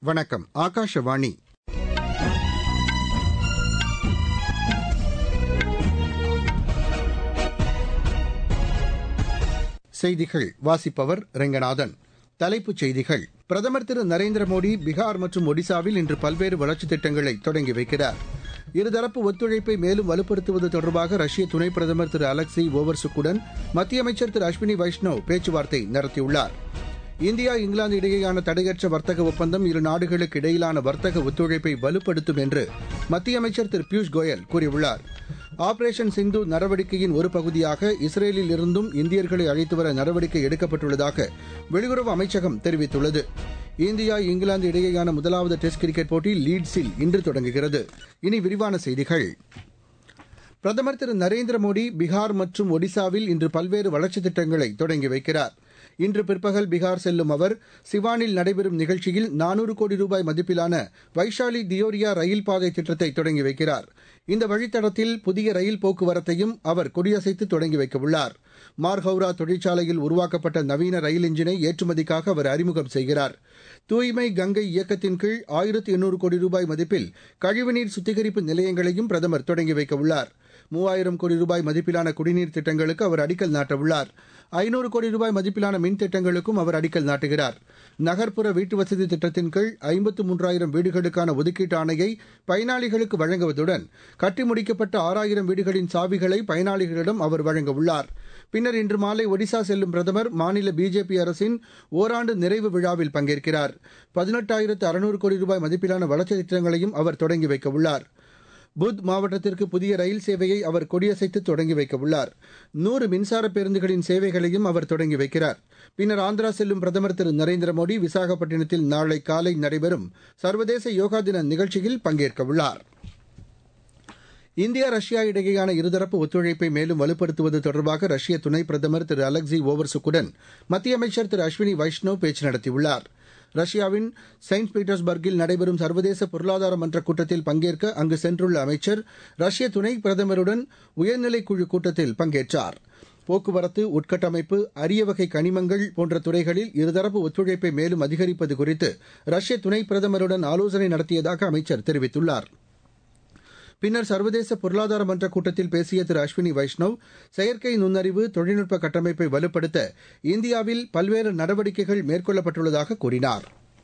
வணக்கம் ஆகாஷவாணி செய்திகள் வாசிப்பவர் ரெங்கநாதன் தலைப்புச் செய்திகள் பிரதமர் திரு நரேந்திர மோடி பீகார் மற்றும் ஒடிசாவில் இன்று பல்வேறு வளர்ச்சித் திட்டங்களை தொடங்கி வைக்கிறார் இருதரப்பு ஒத்துழைப்பை மேலும் வலுப்படுத்துவது தொடர்பாக ரஷ்ய துணை பிரதமர் திரு அலெக்சி ஓவர்சுக்குடன் மத்திய அமைச்சர் திரு அஸ்வினி வைஷ்ணவ் பேச்சுவார்த்தை நடத்தியுள்ளார் இந்தியா இங்கிலாந்து இடையேயான தடையற்ற வர்த்தக ஒப்பந்தம் இரு நாடுகளுக்கு இடையிலான வர்த்தக ஒத்துழைப்பை வலுப்படுத்தும் என்று மத்திய அமைச்சர் திரு பியூஷ் கோயல் கூறியுள்ளார் ஆபரேஷன் சிந்து நடவடிக்கையின் ஒரு பகுதியாக இஸ்ரேலில் இருந்தும் இந்தியர்களை அழைத்து வர நடவடிக்கை எடுக்கப்பட்டுள்ளதாக வெளியுறவு அமைச்சகம் தெரிவித்துள்ளது இந்தியா இங்கிலாந்து இடையேயான முதலாவது டெஸ்ட் கிரிக்கெட் போட்டி லீட்ஸில் இன்று தொடங்குகிறது இனி விரிவான செய்திகள் பிரதமர் திரு நரேந்திர மோடி பீகார் மற்றும் ஒடிசாவில் இன்று பல்வேறு வளர்ச்சித் திட்டங்களை தொடங்கி வைக்கிறார் இன்று பிற்பகல் பீகார் செல்லும் அவர் சிவானில் நடைபெறும் நிகழ்ச்சியில் நானூறு கோடி ரூபாய் மதிப்பிலான வைஷாலி தியோரியா ரயில் பாதை திட்டத்தை தொடங்கி வைக்கிறார் இந்த வழித்தடத்தில் புதிய ரயில் போக்குவரத்தையும் அவர் கொடியசைத்து தொடங்கி வைக்கவுள்ளார் மார்ஹவுரா தொழிற்சாலையில் உருவாக்கப்பட்ட நவீன ரயில் இன்ஜினை ஏற்றுமதிக்காக அவர் அறிமுகம் செய்கிறார் தூய்மை கங்கை இயக்கத்தின் கீழ் ஆயிரத்து எண்ணூறு கோடி ரூபாய் மதிப்பில் கழிவுநீர் சுத்திகரிப்பு நிலையங்களையும் பிரதமர் தொடங்கி வைக்கவுள்ளார் மூவாயிரம் கோடி ரூபாய் மதிப்பிலான குடிநீர் திட்டங்களுக்கு அவர் அடிக்கல் நாட்டவுள்ளார் ஐநூறு கோடி ரூபாய் மதிப்பிலான மின் திட்டங்களுக்கும் அவர் அடிக்கல் நாட்டுகிறார் நகர்ப்புற வீட்டுவசதி திட்டத்தின் கீழ் ஐம்பத்து மூன்றாயிரம் வீடுகளுக்கான ஒதுக்கீட்டு ஆணையை பயனாளிகளுக்கு வழங்குவதுடன் கட்டி முடிக்கப்பட்ட ஆறாயிரம் வீடுகளின் சாவிகளை பயனாளிகளிடம் அவர் வழங்கவுள்ளார் பின்னர் இன்று மாலை ஒடிசா செல்லும் பிரதமர் மாநில பிஜேபி அரசின் ஓராண்டு நிறைவு விழாவில் பங்கேற்கிறார் பதினெட்டாயிரத்து அறுநூறு கோடி ரூபாய் மதிப்பிலான வளர்ச்சித் திட்டங்களையும் அவர் தொடங்கி வைக்கவுள்ளார் புத் மாவட்டத்திற்கு புதிய ரயில் சேவையை அவர் கொடியசைத்து தொடங்கி வைக்கவுள்ளார் நூறு மின்சார பேருந்துகளின் சேவைகளையும் அவர் தொடங்கி வைக்கிறார் பின்னர் ஆந்திரா செல்லும் பிரதமர் திரு நரேந்திர மோடி விசாகப்பட்டினத்தில் நாளை காலை நடைபெறும் சர்வதேச யோகா தின நிகழ்ச்சியில் பங்கேற்கவுள்ளார் இந்தியா ரஷ்யா இடையேயான இருதரப்பு ஒத்துழைப்பை மேலும் வலுப்படுத்துவது தொடர்பாக ரஷ்ய துணை பிரதமர் திரு அலெக்சி ஓவர்சுக்குடன் மத்திய அமைச்சர் திரு அஸ்வினி வைஷ்ணவ் பேச்சு நடத்தியுள்ளார் ரஷ்யாவின் செயின்ட் பீட்டர்ஸ்பர்கில் நடைபெறும் சர்வதேச பொருளாதார மன்ற கூட்டத்தில் பங்கேற்க அங்கு சென்றுள்ள அமைச்சர் ரஷ்ய துணை பிரதமருடன் உயர்நிலைக் குழு கூட்டத்தில் பங்கேற்றார் போக்குவரத்து உட்கட்டமைப்பு அரிய வகை கனிமங்கள் போன்ற துறைகளில் இருதரப்பு ஒத்துழைப்பை மேலும் அதிகரிப்பது குறித்து ரஷ்ய துணை பிரதமருடன் ஆலோசனை நடத்தியதாக அமைச்சர் தெரிவித்துள்ளார் பின்னர் சர்வதேச பொருளாதார மன்ற கூட்டத்தில் பேசிய திரு அஸ்வினி வைஷ்ணவ் செயற்கை நுண்ணறிவு தொழில்நுட்ப கட்டமைப்பை வலுப்படுத்த இந்தியாவில் பல்வேறு நடவடிக்கைகள் மேற்கொள்ளப்பட்டுள்ளதாக கூறினார்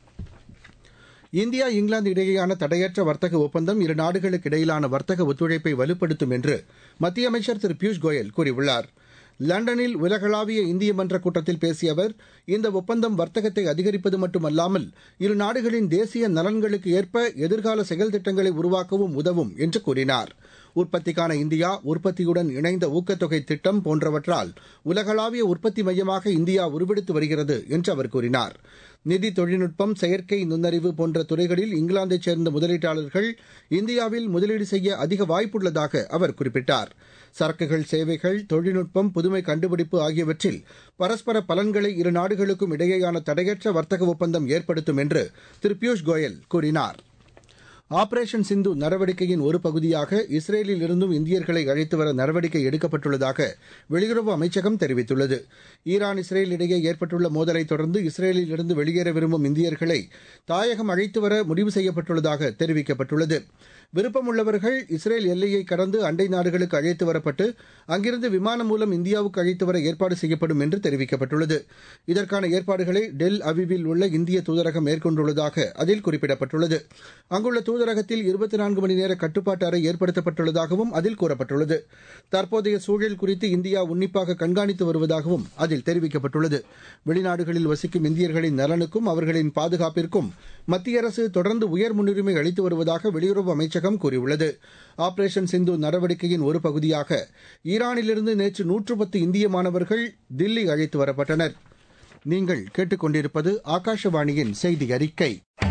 இந்தியா இங்கிலாந்து இடையேயான தடையற்ற வர்த்தக ஒப்பந்தம் இரு நாடுகளுக்கு இடையிலான வர்த்தக ஒத்துழைப்பை வலுப்படுத்தும் என்று மத்திய அமைச்சர் திரு பியூஷ் கோயல் கூறியுள்ளார் லண்டனில் உலகளாவிய இந்திய மன்ற கூட்டத்தில் பேசிய அவர் இந்த ஒப்பந்தம் வர்த்தகத்தை அதிகரிப்பது மட்டுமல்லாமல் இரு நாடுகளின் தேசிய நலன்களுக்கு ஏற்ப எதிர்கால செயல் திட்டங்களை உருவாக்கவும் உதவும் என்று கூறினார் உற்பத்திக்கான இந்தியா உற்பத்தியுடன் இணைந்த ஊக்கத்தொகை திட்டம் போன்றவற்றால் உலகளாவிய உற்பத்தி மையமாக இந்தியா உருவெடுத்து வருகிறது என்று அவர் கூறினார் நிதி தொழில்நுட்பம் செயற்கை நுண்ணறிவு போன்ற துறைகளில் இங்கிலாந்தைச் சேர்ந்த முதலீட்டாளர்கள் இந்தியாவில் முதலீடு செய்ய அதிக வாய்ப்புள்ளதாக அவர் குறிப்பிட்டார் சரக்குகள் சேவைகள் தொழில்நுட்பம் புதுமை கண்டுபிடிப்பு ஆகியவற்றில் பரஸ்பர பலன்களை இரு நாடுகளுக்கும் இடையேயான தடையற்ற வர்த்தக ஒப்பந்தம் ஏற்படுத்தும் என்று திரு பியூஷ் கோயல் கூறினார் ஆபரேஷன் சிந்து நடவடிக்கையின் ஒரு பகுதியாக இஸ்ரேலில் இருந்தும் இந்தியர்களை அழைத்து வர நடவடிக்கை எடுக்கப்பட்டுள்ளதாக வெளியுறவு அமைச்சகம் தெரிவித்துள்ளது ஈரான் இஸ்ரேல் இடையே ஏற்பட்டுள்ள மோதலை தொடர்ந்து இஸ்ரேலில் இருந்து வெளியேற விரும்பும் இந்தியர்களை தாயகம் அழைத்து வர முடிவு செய்யப்பட்டுள்ளதாக தெரிவிக்கப்பட்டுள்ளது விருப்பமுள்ளவர்கள் இஸ்ரேல் எல்லையை கடந்து அண்டை நாடுகளுக்கு அழைத்து வரப்பட்டு அங்கிருந்து விமானம் மூலம் இந்தியாவுக்கு அழைத்து வர ஏற்பாடு செய்யப்படும் என்று தெரிவிக்கப்பட்டுள்ளது இதற்கான ஏற்பாடுகளை டெல் அவிவில் உள்ள இந்திய தூதரகம் மேற்கொண்டுள்ளதாக அதில் குறிப்பிடப்பட்டுள்ளது அங்குள்ள தூதரகத்தில் இருபத்தி நான்கு மணி நேர கட்டுப்பாட்டு அறை ஏற்படுத்தப்பட்டுள்ளதாகவும் அதில் கூறப்பட்டுள்ளது தற்போதைய சூழல் குறித்து இந்தியா உன்னிப்பாக கண்காணித்து வருவதாகவும் அதில் தெரிவிக்கப்பட்டுள்ளது வெளிநாடுகளில் வசிக்கும் இந்தியர்களின் நலனுக்கும் அவர்களின் பாதுகாப்பிற்கும் மத்திய அரசு தொடர்ந்து உயர் முன்னுரிமை அளித்து வருவதாக வெளியுறவு அமைச்சகம் கூறியுள்ளது ஆபரேஷன் சிந்து நடவடிக்கையின் ஒரு பகுதியாக ஈரானிலிருந்து நேற்று நூற்று பத்து இந்திய மாணவர்கள் தில்லி அழைத்து வரப்பட்டனர் நீங்கள் கேட்டுக்கொண்டிருப்பது ஆகாஷவாணியின் செய்தி அறிக்கை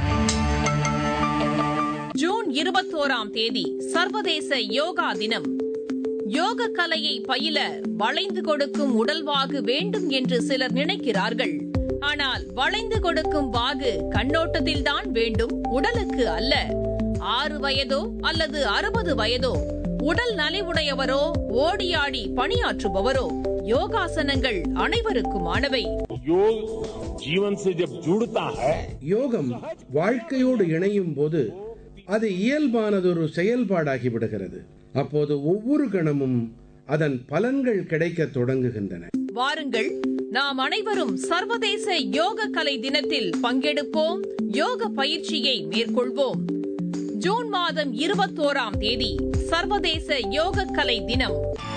ஜூன் இருபத்தோராம் தேதி சர்வதேச யோகா தினம் யோக கலையை பயில வளைந்து கொடுக்கும் உடல்வாகு வேண்டும் என்று சிலர் நினைக்கிறார்கள் ஆனால் வளைந்து கொடுக்கும் வாகு கண்ணோட்டத்தில்தான் வேண்டும் உடலுக்கு அல்ல ஆறு வயதோ அல்லது அறுபது வயதோ உடல் நலிவுடையவரோ ஓடியாடி பணியாற்றுபவரோ யோகாசனங்கள் அனைவருக்குமானவை योग जीवन से जब जुड़ता है யோகம் வாழ்க்கையோடு இணையும் போது அது இயல்பானதொரு செயல்பாடாகி விடுகிறது அப்போது ஒவ்வொரு கணமும் அதன் பலன்கள் கிடைக்கத் தொடங்குகின்றன வாருங்கள் நாம் அனைவரும் சர்வதேச யோக கலை தினத்தில் பங்கெடுப்போம் யோக பயிற்சியை மேற்கொள்வோம் ஜூன் மாதம் இருபத்தோராம் தேதி சர்வதேச யோக கலை தினம்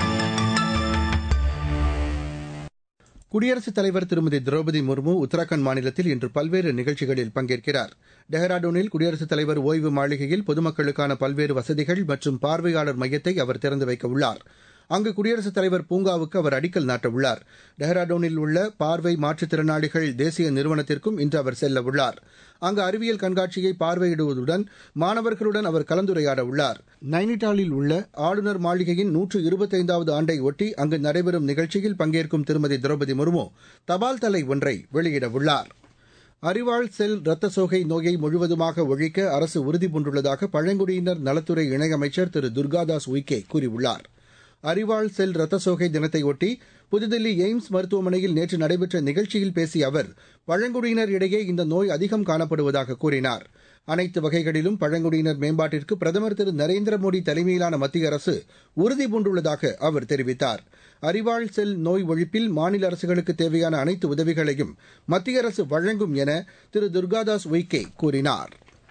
குடியரசுத் தலைவர் திருமதி திரௌபதி முர்மு உத்தராகண்ட் மாநிலத்தில் இன்று பல்வேறு நிகழ்ச்சிகளில் பங்கேற்கிறார் டெஹ்ராடூனில் குடியரசுத் தலைவர் ஓய்வு மாளிகையில் பொதுமக்களுக்கான பல்வேறு வசதிகள் மற்றும் பார்வையாளர் மையத்தை அவர் திறந்து வைக்க உள்ளார் அங்கு குடியரசுத் தலைவர் பூங்காவுக்கு அவர் அடிக்கல் நாட்டவுள்ளார் டெஹ்ராடூனில் உள்ள பார்வை மாற்றுத்திறனாளிகள் தேசிய நிறுவனத்திற்கும் இன்று அவர் செல்ல உள்ளார் அங்கு அறிவியல் கண்காட்சியை பார்வையிடுவதுடன் மாணவர்களுடன் அவர் கலந்துரையாட உள்ளார் நைனிடாலில் உள்ள ஆளுநர் மாளிகையின் நூற்று இருபத்தைந்தாவது ஆண்டை ஒட்டி அங்கு நடைபெறும் நிகழ்ச்சியில் பங்கேற்கும் திருமதி திரௌபதி முர்மு தபால் தலை ஒன்றை வெளியிட உள்ளார் அறிவாள் செல் ரத்த சோகை நோயை முழுவதுமாக ஒழிக்க அரசு உறுதிபூண்டுள்ளதாக பழங்குடியினர் நலத்துறை இணையமைச்சர் திரு துர்காதாஸ் உய்கே கூறியுள்ளார் அறிவாள் செல் ரத்த சோகை தினத்தையொட்டி புதுதில்லி எய்ம்ஸ் மருத்துவமனையில் நேற்று நடைபெற்ற நிகழ்ச்சியில் பேசிய அவர் பழங்குடியினர் இடையே இந்த நோய் அதிகம் காணப்படுவதாக கூறினார் அனைத்து வகைகளிலும் பழங்குடியினர் மேம்பாட்டிற்கு பிரதமர் திரு நரேந்திர மோடி தலைமையிலான மத்திய அரசு உறுதிபூண்டுள்ளதாக அவர் தெரிவித்தார் அறிவாள் செல் நோய் ஒழிப்பில் மாநில அரசுகளுக்கு தேவையான அனைத்து உதவிகளையும் மத்திய அரசு வழங்கும் என திரு துர்காதாஸ் உய்கே கூறினார்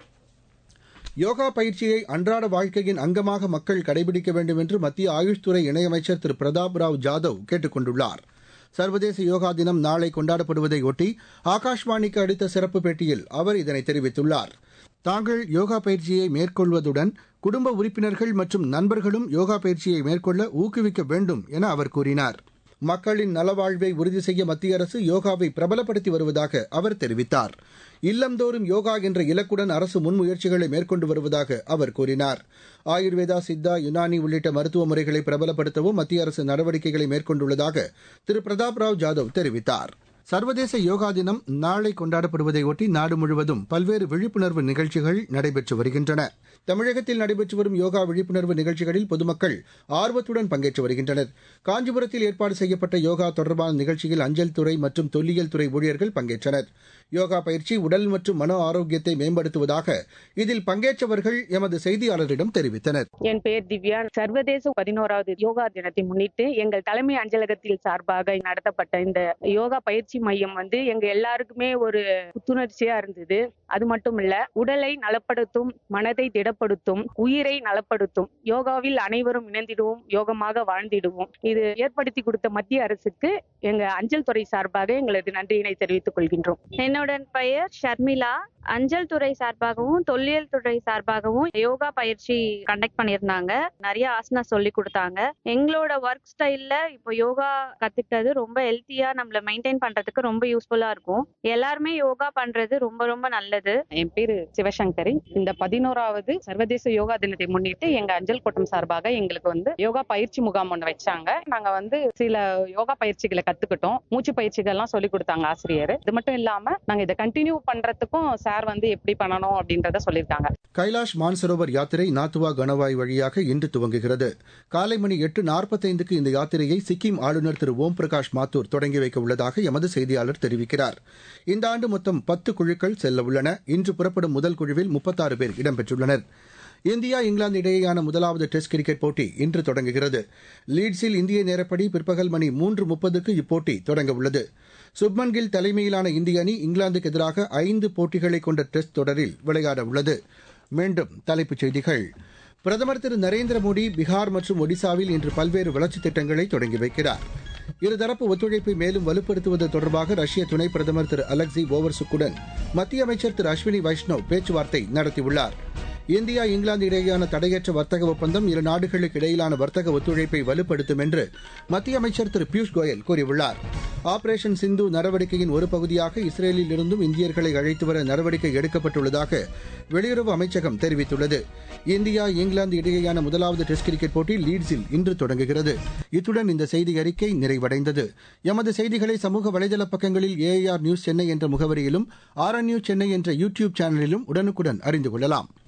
யோகா பயிற்சியை அன்றாட வாழ்க்கையின் அங்கமாக மக்கள் கடைபிடிக்க வேண்டும் என்று மத்திய ஆயுஷ் துறை இணையமைச்சர் திரு பிரதாப் ராவ் ஜாதவ் கேட்டுக் கொண்டுள்ளார் சர்வதேச யோகா தினம் நாளை கொண்டாடப்படுவதையொட்டி ஆகாஷ்வாணிக்கு அளித்த சிறப்பு பேட்டியில் அவர் இதனை தெரிவித்துள்ளார் தாங்கள் யோகா பயிற்சியை மேற்கொள்வதுடன் குடும்ப உறுப்பினர்கள் மற்றும் நண்பர்களும் யோகா பயிற்சியை மேற்கொள்ள ஊக்குவிக்க வேண்டும் என அவர் கூறினார் மக்களின் நலவாழ்வை உறுதி செய்ய மத்திய அரசு யோகாவை பிரபலப்படுத்தி வருவதாக அவர் தெரிவித்தார் இல்லந்தோறும் யோகா என்ற இலக்குடன் அரசு முன்முயற்சிகளை மேற்கொண்டு வருவதாக அவர் கூறினார் ஆயுர்வேதா சித்தா யுனானி உள்ளிட்ட மருத்துவ முறைகளை பிரபலப்படுத்தவும் மத்திய அரசு நடவடிக்கைகளை மேற்கொண்டுள்ளதாக திரு பிரதாப் ராவ் ஜாதவ் தெரிவித்தார் சர்வதேச யோகா தினம் நாளை கொண்டாடப்படுவதையொட்டி நாடு முழுவதும் பல்வேறு விழிப்புணர்வு நிகழ்ச்சிகள் நடைபெற்று வருகின்றன தமிழகத்தில் நடைபெற்று வரும் யோகா விழிப்புணர்வு நிகழ்ச்சிகளில் பொதுமக்கள் ஆர்வத்துடன் பங்கேற்று வருகின்றனர் காஞ்சிபுரத்தில் ஏற்பாடு செய்யப்பட்ட யோகா தொடர்பான நிகழ்ச்சியில் அஞ்சல் துறை மற்றும் தொல்லியல் துறை ஊழியர்கள் பங்கேற்றனர் யோகா பயிற்சி உடல் மற்றும் மன ஆரோக்கியத்தை மேம்படுத்துவதாக இதில் பங்கேற்றவர்கள் எமது செய்தியாளரிடம் தெரிவித்தனர் என் பெயர் திவ்யா சர்வதேச பதினோராவது யோகா தினத்தை முன்னிட்டு எங்கள் தலைமை அஞ்சலகத்தில் சார்பாக நடத்தப்பட்ட இந்த யோகா பயிற்சி மையம் வந்து எங்க எல்லாருக்குமே ஒரு புத்துணர்ச்சியா இருந்தது அது மட்டும் இல்ல உடலை நலப்படுத்தும் மனதை திடப்படுத்தும் உயிரை நலப்படுத்தும் யோகாவில் அனைவரும் இணைந்திடுவோம் யோகமாக வாழ்ந்திடுவோம் இது ஏற்படுத்தி கொடுத்த மத்திய அரசுக்கு எங்க அஞ்சல் துறை சார்பாக எங்களது நன்றியினை தெரிவித்துக் கொள்கின்றோம் என்னோட பெயர் ஷர்மிளா அஞ்சல் துறை சார்பாகவும் தொல்லியல் துறை சார்பாகவும் யோகா பயிற்சி கண்டக்ட் பண்ணியிருந்தாங்க நிறைய ஆசனா சொல்லி கொடுத்தாங்க எங்களோட ஒர்க் ஸ்டைல்ல இப்போ யோகா கத்துக்கிட்டது ரொம்ப ஹெல்த்தியா நம்மள மெயின்டைன் பண்றதுக்கு ரொம்ப யூஸ்ஃபுல்லா இருக்கும் எல்லாருமே யோகா பண்றது ரொம்ப ரொம்ப நல்லது என் பேரு சிவசங்கரி இந்த பதினோராவது சர்வதேச யோகா தினத்தை முன்னிட்டு எங்க அஞ்சல் கூட்டம் சார்பாக எங்களுக்கு வந்து யோகா பயிற்சி முகாம் ஒன்று வச்சாங்க நாங்க வந்து சில யோகா பயிற்சிகளை கத்துக்கிட்டோம் மூச்சு பயிற்சிகள்லாம் சொல்லி கொடுத்தாங்க ஆசிரியர் இது மட்டும் இல்லாம நாங்க இதை கண்டினியூ பண்றதுக்கும் சார் வந்து எப்படி பண்ணணும் அப்படின்றத சொல்லியிருக்காங்க கைலாஷ் மான்சரோவர் யாத்திரை நாத்துவா கணவாய் வழியாக இன்று துவங்குகிறது காலை மணி எட்டு நாற்பத்தைந்துக்கு இந்த யாத்திரையை சிக்கிம் ஆளுநர் திரு ஓம் பிரகாஷ் மாத்தூர் தொடங்கி வைக்க உள்ளதாக எமது செய்தியாளர் தெரிவிக்கிறார் இந்த ஆண்டு மொத்தம் பத்து குழுக்கள் செல்ல உள்ளன இன்று புறப்படும் முதல் குழுவில் முப்பத்தாறு பேர் இடம்பெற்றுள்ளனர் இந்தியா இங்கிலாந்து இடையேயான முதலாவது டெஸ்ட் கிரிக்கெட் போட்டி இன்று தொடங்குகிறது லீட்ஸில் இந்திய நேரப்படி பிற்பகல் மணி மூன்று முப்பதுக்கு இப்போட்டி தொடங்க உள்ளது சுப்மன் கில் தலைமையிலான இந்திய அணி இங்கிலாந்துக்கு எதிராக ஐந்து போட்டிகளை கொண்ட டெஸ்ட் தொடரில் விளையாட உள்ளது மீண்டும் தலைப்புச் செய்திகள் பிரதமர் திரு நரேந்திர மோடி பீகார் மற்றும் ஒடிசாவில் இன்று பல்வேறு வளர்ச்சித் திட்டங்களை தொடங்கி வைக்கிறார் இருதரப்பு ஒத்துழைப்பை மேலும் வலுப்படுத்துவது தொடர்பாக ரஷ்ய துணை பிரதமர் திரு அலெக்சி ஓவர்சுக்குடன் மத்திய அமைச்சர் திரு அஸ்வினி வைஷ்ணவ் பேச்சுவார்த்தை நடத்தியுள்ளார் இந்தியா இங்கிலாந்து இடையேயான தடையற்ற வர்த்தக ஒப்பந்தம் இரு நாடுகளுக்கு இடையிலான வர்த்தக ஒத்துழைப்பை வலுப்படுத்தும் என்று மத்திய அமைச்சர் திரு பியூஷ் கோயல் கூறியுள்ளார் ஆபரேஷன் சிந்து நடவடிக்கையின் ஒரு பகுதியாக இஸ்ரேலில் இருந்தும் இந்தியர்களை அழைத்து வர நடவடிக்கை எடுக்கப்பட்டுள்ளதாக வெளியுறவு அமைச்சகம் தெரிவித்துள்ளது இந்தியா இங்கிலாந்து இடையேயான முதலாவது டெஸ்ட் கிரிக்கெட் போட்டி லீட்ஸில் இன்று தொடங்குகிறது இத்துடன் இந்த செய்தி அறிக்கை நிறைவடைந்தது எமது செய்திகளை சமூக வலைதள பக்கங்களில் ஏஐஆர் நியூஸ் சென்னை என்ற முகவரியிலும் ஆர் நியூஸ் சென்னை என்ற யூ டியூப் சேனலிலும் உடனுக்குடன் அறிந்து கொள்ளலாம்